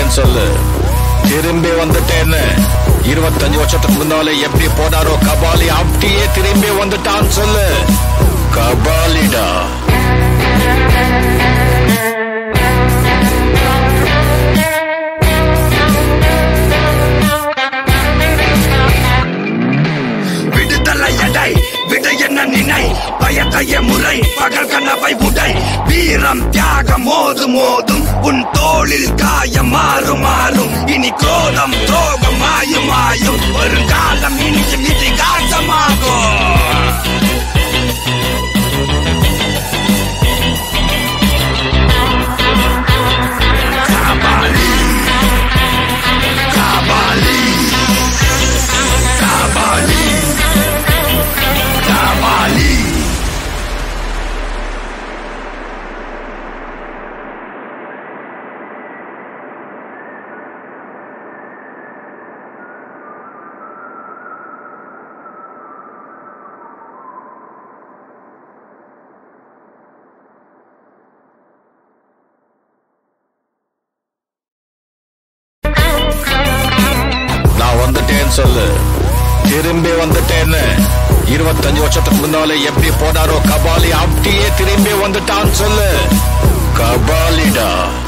வந்துட்டேன்னு சொல்லு திரும்பி வந்துட்டேன்னு இருபத்தஞ்சு வருஷத்துக்கு முன்னாலே எப்படி போனாரோ கபாலி அப்படியே திரும்பி வந்துட்டான்னு சொல்லு கபாலிடா விடுதலை எடை விடு என்ன நினை பயத்தைய முறை பகல் கனவை உடை வீரம் தியாகம் மோது மோதும் உன் தோளில் காயம் மாறும் மாறும் இனி கோலம் துரோகம் மாயும் மாயும் வருங்காலம் இனியும் இதிகாசமாகும் காபாலி காபாலி காபாலி காபாலி நான் வந்துட்டேன்னு சொல்லு திரும்பி வந்துட்டேன்னு இருபத்தஞ்சு வருஷத்துக்கு முன்னாலே எப்படி போனாரோ கபாலி அப்படியே திரும்பி வந்துட்டான்னு சொல்லு கபாலிடா